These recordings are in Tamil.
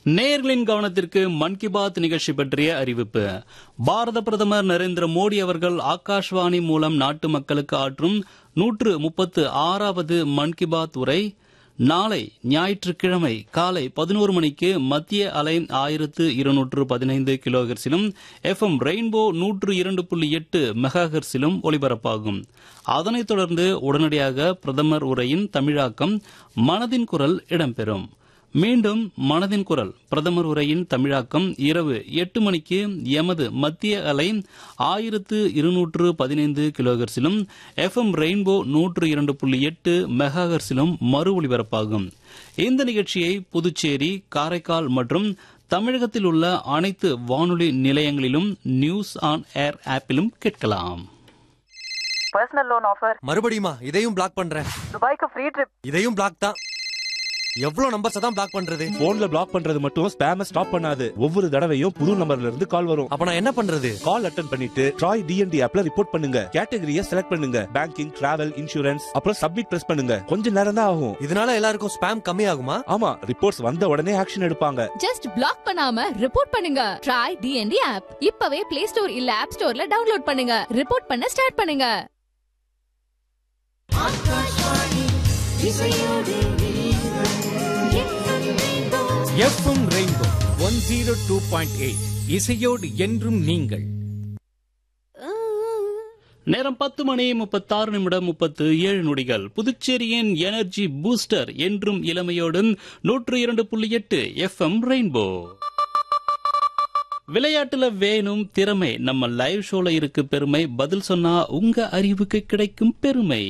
நேயர்களின் கவனத்திற்கு மன் கி பாத் நிகழ்ச்சி பற்றிய அறிவிப்பு பாரத பிரதமர் நரேந்திர மோடி அவர்கள் ஆகாஷ்வாணி மூலம் நாட்டு மக்களுக்கு ஆற்றும் நூற்று முப்பத்து ஆறாவது மன் கி பாத் உரை நாளை ஞாயிற்றுக்கிழமை காலை பதினோரு மணிக்கு மத்திய அலை ஆயிரத்து இருநூற்று பதினைந்து கிலோஹெர்ஸிலும் எஃப்எம் ரெயின்போ நூற்று இரண்டு புள்ளி எட்டு மெகாஹெர்ஸிலும் ஒலிபரப்பாகும் அதனைத் தொடர்ந்து உடனடியாக பிரதமர் உரையின் தமிழாக்கம் மனதின் குரல் இடம்பெறும் மீண்டும் மனதின் குரல் பிரதமர் உரையின் தமிழாக்கம் இரவு எட்டு மணிக்கு எமது மத்திய அலை ஆயிரத்து இருநூற்று பதினைந்து கிலோஹெர்ஸிலும் எஃப்எம் ரெயின்போ நூற்று இரண்டு புள்ளி எட்டு மெகாஹெர்ஸிலும் மறு ஒலிபரப்பாகும் இந்த நிகழ்ச்சியை புதுச்சேரி காரைக்கால் மற்றும் தமிழகத்தில் உள்ள அனைத்து வானொலி நிலையங்களிலும் நியூஸ் ஆன் ஏர் ஆப்பிலும் கேட்கலாம் பர்சனல் லோன் ஆஃபர் மறுபடியுமா இதையும் பிளாக் பண்றேன் துபாய்க்கு ஃப்ரீ ட்ரிப் இதையும் பிளாக் தான் எவ்வளவு நம்பர்ஸ் தான் பிளாக் பண்றது போன்ல பிளாக் பண்றது மட்டும் ஸ்பேம ஸ்டாப் பண்ணாது ஒவ்வொரு தடவையும் புது நம்பர்ல இருந்து கால் வரும் அப்ப நான் என்ன பண்றது கால் அட்டன் பண்ணிட்டு ட்ராய் டிஎன்டி ஆப்ல ரிப்போர்ட் பண்ணுங்க கேட்டகரியை செலக்ட் பண்ணுங்க பேங்கிங் டிராவல் இன்சூரன்ஸ் அப்புறம் சப்மிட் பிரஸ் பண்ணுங்க கொஞ்ச நேரம் தான் ஆகும் இதனால எல்லாருக்கும் ஸ்பேம் கம்மி ஆகுமா ஆமா ரிப்போர்ட்ஸ் வந்த உடனே ஆக்ஷன் எடுப்பாங்க ஜஸ்ட் பிளாக் பண்ணாம ரிப்போர்ட் பண்ணுங்க ட்ரை டிஎன்டி ஆப் இப்பவே பிளே ஸ்டோர் இல்ல ஆப் ஸ்டோர்ல டவுன்லோட் பண்ணுங்க ரிப்போர்ட் பண்ண ஸ்டார்ட் பண்ணுங்க FM rainbow one zero two point eight இசையோடு என்றும் நீங்கள் நேரம் பத்து மணி முப்பத்தாறு நிமிடம் முப்பத்து ஏழு நொடிகள் புதுச்சேரியின் எனர்ஜி பூஸ்டர் என்றும் இளமையோடும் நூற்று இரண்டு புள்ளி எட்டு எஃப்எம் ரெயின்போ விளையாட்டுல வேணும் திறமை நம்ம லைவ் ஷோல இருக்கு பெருமை பதில் சொன்னா உங்க அறிவுக்கு கிடைக்கும் பெருமை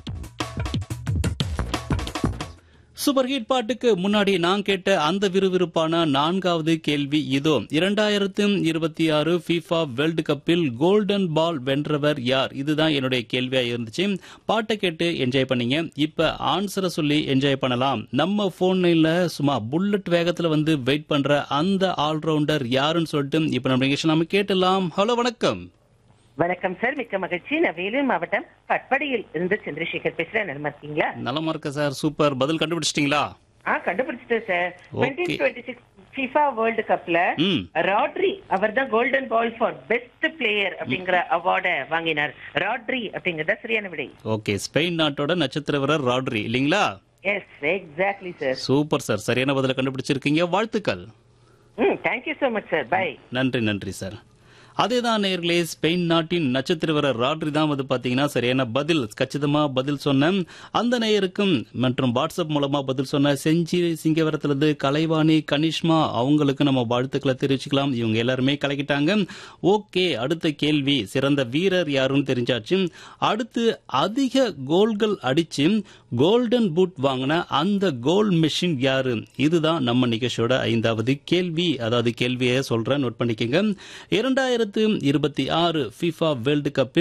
சூப்பர் ஹிட் பாட்டுக்கு முன்னாடி நான் கேட்ட அந்த விறுவிறுப்பான நான்காவது கேள்வி இதோ இரண்டாயிரத்து இருபத்தி ஆறு FIFA வேர்ல்டு கப்பில் கோல்டன் பால் வென்றவர் யார் இதுதான் என்னுடைய கேள்வியா இருந்துச்சு பாட்டை கேட்டு என்ஜாய் பண்ணீங்க இப்ப ஆன்சரை சொல்லி என்ஜாய் பண்ணலாம் நம்ம போன்ல சும்மா புல்லட் வேகத்துல வந்து வெயிட் பண்ற அந்த ஆல்ரவுண்டர் யாருன்னு சொல்லிட்டு இப்ப நம்ம நிகழ்ச்சி நாம கேட்டலாம் ஹலோ வணக்கம் வணக்கம் சார் மிக்க மகிழ்ச்சி நான் வேலூர் மாவட்டம் பட்படியில் இருந்து சந்திரசேகர் பேசுறேன் நல்லா இருக்கீங்களா நலமா இருக்க சார் சூப்பர் பதில் கண்டுபிடிச்சிட்டீங்களா ஆ கண்டுபிடிச்சிட்டேன் sir Okay. Twenty twenty six FIFA world கப்ல ம் ராட்ரி அவர் தான் golden ball for best player அப்படிங்கிற அவார்டை வாங்கினார் ராட்ரி அப்படிங்கறத சரியான விடை ஓகே ஸ்பெயின் நாட்டோட நட்சத்திர வீரர் ராட்ரி இல்லீங்களா yes exactly sir super sir சரியான பதில கண்டுபிடிச்சிருக்கீங்க வாழ்த்துக்கள் ம் thank you so much sir bye நன்றி நன்றி சார் அதேதான் நேர்களே ஸ்பெயின் நாட்டின் நட்சத்திர வீரர் ராட்ரி தான் வந்து பாத்தீங்கன்னா சரியான பதில் கச்சிதமா பதில் சொன்ன அந்த நேயருக்கும் மற்றும் வாட்ஸ்அப் மூலமா பதில் சொன்ன செஞ்சி சிங்கவரத்திலிருந்து கலைவாணி கனிஷ்மா அவங்களுக்கு நம்ம வாழ்த்துக்களை தெரிவிச்சுக்கலாம் இவங்க எல்லாருமே கலக்கிட்டாங்க ஓகே அடுத்த கேள்வி சிறந்த வீரர் யாருன்னு தெரிஞ்சாச்சு அடுத்து அதிக கோல்கள் அடிச்சு கோல்டன் பூட் வாங்கின அந்த கோல் மெஷின் யாரு இதுதான் நம்ம நிகழ்ச்சியோட ஐந்தாவது கேள்வி அதாவது கேள்வியை சொல்றேன் நோட் பண்ணிக்கங்க இரண்டாயிரத்து இருபத்தி ஆறு FIFA வேர்ல்டு கப்பில்